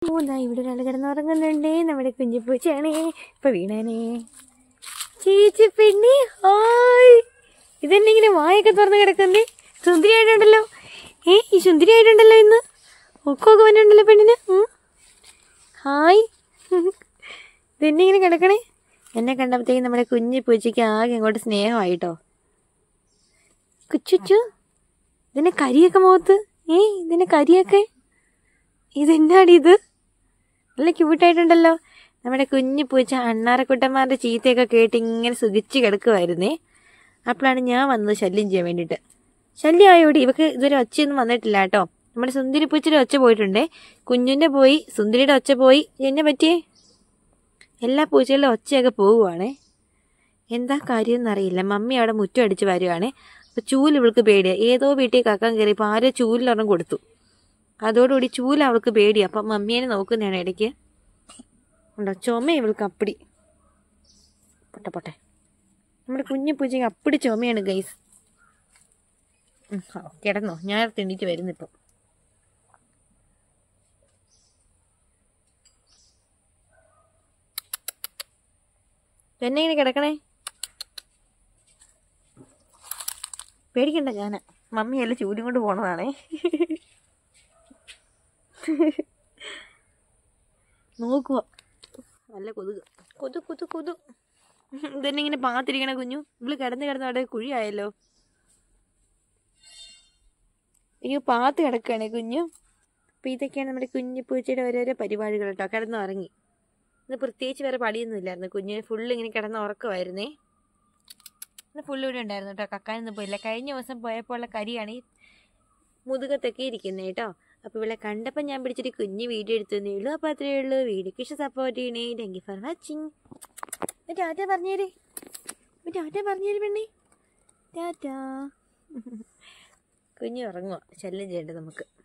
ദാ ഇവിടെ ഒരാൾ കിടന്നുറങ്ങുന്നുണ്ട് നമ്മുടെ കുഞ്ഞിപ്പൂച്ചയാണേ ഇപ്പൊ വീണാനേ ചേച്ചി പെണ്ണി ഹായ് ഇതെന്നെ ഇങ്ങനെ വായൊക്കെ തുറന്ന് കിടക്കുന്നേ സുന്ദരിയായിട്ടുണ്ടല്ലോ ഏ ഈ സുന്ദരിയായിട്ടുണ്ടല്ലോ ഇന്ന് ഒക്കൊക്കെ വന്നിട്ടുണ്ടല്ലോ പെണ്ണിന് ഉം. ഹായ് ഇതെന്നെ ഇങ്ങനെ കിടക്കണേ എന്നെ കണ്ടപ്പോഴത്തേക്കും നമ്മുടെ കുഞ്ഞി പൂച്ചയ്ക്ക് ആകെ അങ്ങോട്ട് സ്നേഹമായിട്ടോ കുച്ചുച്ചു ഇതിന്റെ കരിയൊക്കെ മുഖത്ത് ഏ ഇതിന്റെ കരിയൊക്കെ ഇതെന്നാടി ഇത് നല്ല ക്യൂട്ടായിട്ടുണ്ടല്ലോ നമ്മുടെ കുഞ്ഞു പൂച്ച അണ്ണാറക്കുട്ടന്മാരുടെ ചീത്തയൊക്കെ കേട്ട് ഇങ്ങനെ സുഖിച്ച് കിടക്കുമായിരുന്നേ അപ്പോഴാണ് ഞാൻ വന്നത് ശല്യം ചെയ്യാൻ വേണ്ടിയിട്ട് ശല്യമായോടി ഇവക്ക് ഇതുവരെ ഒച്ചയൊന്നും വന്നിട്ടില്ല കേട്ടോ നമ്മുടെ സുന്ദരി പൂച്ചയുടെ ഒച്ച പോയിട്ടുണ്ടേ കുഞ്ഞിൻ്റെ പോയി സുന്ദരിയുടെ ഒച്ച പോയി എന്നെ പറ്റിയേ എല്ലാ പൂച്ചകളുടെ ഒച്ചയൊക്കെ പോവുകയാണേ എന്താ കാര്യമെന്ന് അറിയില്ല മമ്മി അവിടെ മുറ്റം അടിച്ച് വരുവാണേ അപ്പോൾ ചൂല് ഇവൾക്ക് പേടിയാണ് ഏതോ വീട്ടിൽ കക്കാൻ കയറിയപ്പോൾ ആരോ ചൂലിലൊരെണ്ണം കൊടുത്തു അതോടുകൂടി ചൂല് അവൾക്ക് പേടി അപ്പം മമ്മീനെ നോക്കുന്നതാണ് ഇടയ്ക്ക് ഉണ്ടോ ചുമ ഇവൾക്ക് അപ്പിടി പൊട്ടെ പൊട്ടെ നമ്മുടെ കുഞ്ഞു പൂച്ചയ്ക്ക് അപ്പിടി ചുമയാണ് ഗൈസ് കിടന്നോ ഞാൻ തിണ്ടിട്ട് വരുന്നിപ്പം എന്നെ ഇങ്ങനെ കിടക്കണേ പേടിക്കണ്ട ഞാൻ മമ്മിയല്ല ചൂലും കൊണ്ട് പോണതാണേ നോക്കുക നല്ല കൊതുക് കൊതു കൊതു കൊതു ഇതന്നെ ഇങ്ങനെ പാത്തിരിക്കണ കുഞ്ഞു ഇവള് കിടന്ന് കിടന്ന് അവിടെ കുഴിയായല്ലോ അയ്യോ പാത്ത് കിടക്കുകയാണേ കുഞ്ഞു അപ്പോൾ ഇതൊക്കെയാണ് നമ്മുടെ കുഞ്ഞു പൂച്ചയുടെ ഓരോരോ പരിപാടികൾ കേട്ടോ കിടന്ന് ഉറങ്ങി ഇന്ന് പ്രത്യേകിച്ച് വേറെ പടിയൊന്നും ഇല്ലായിരുന്നു കുഞ്ഞിന് ഫുള്ള് ഇങ്ങനെ കിടന്ന് ഉറക്കമായിരുന്നേ ഇന്ന് ഫുള്ള് ഇവിടെ ഉണ്ടായിരുന്നു കേട്ടോ കക്കാനൊന്നും പോയില്ല കഴിഞ്ഞ ദിവസം പോയപ്പോൾ ഉള്ള കരിയാണ് ഈ മുതുകത്തൊക്കെ ഇരിക്കുന്നത് കേട്ടോ അപ്പോൾ ഇവിടെ കണ്ടപ്പോൾ ഞാൻ പിടിച്ചിട്ട് കുഞ്ഞ് വീഡിയോ എടുത്തതേ ഉള്ളൂ അപ്പോൾ അത്രയേ ഉള്ളൂ വീഡിയോക്ക് ഇഷ്ടം സപ്പോർട്ട് ചെയ്യണേ thank you for watching tata പറഞ്ഞേര് ടാറ്റ പറഞ്ഞേര് പെണ്ണേ ടാറ്റ കുഞ്ഞ് ഉറങ്ങുക ശല്യം ചെയ്യേണ്ടത് നമുക്ക്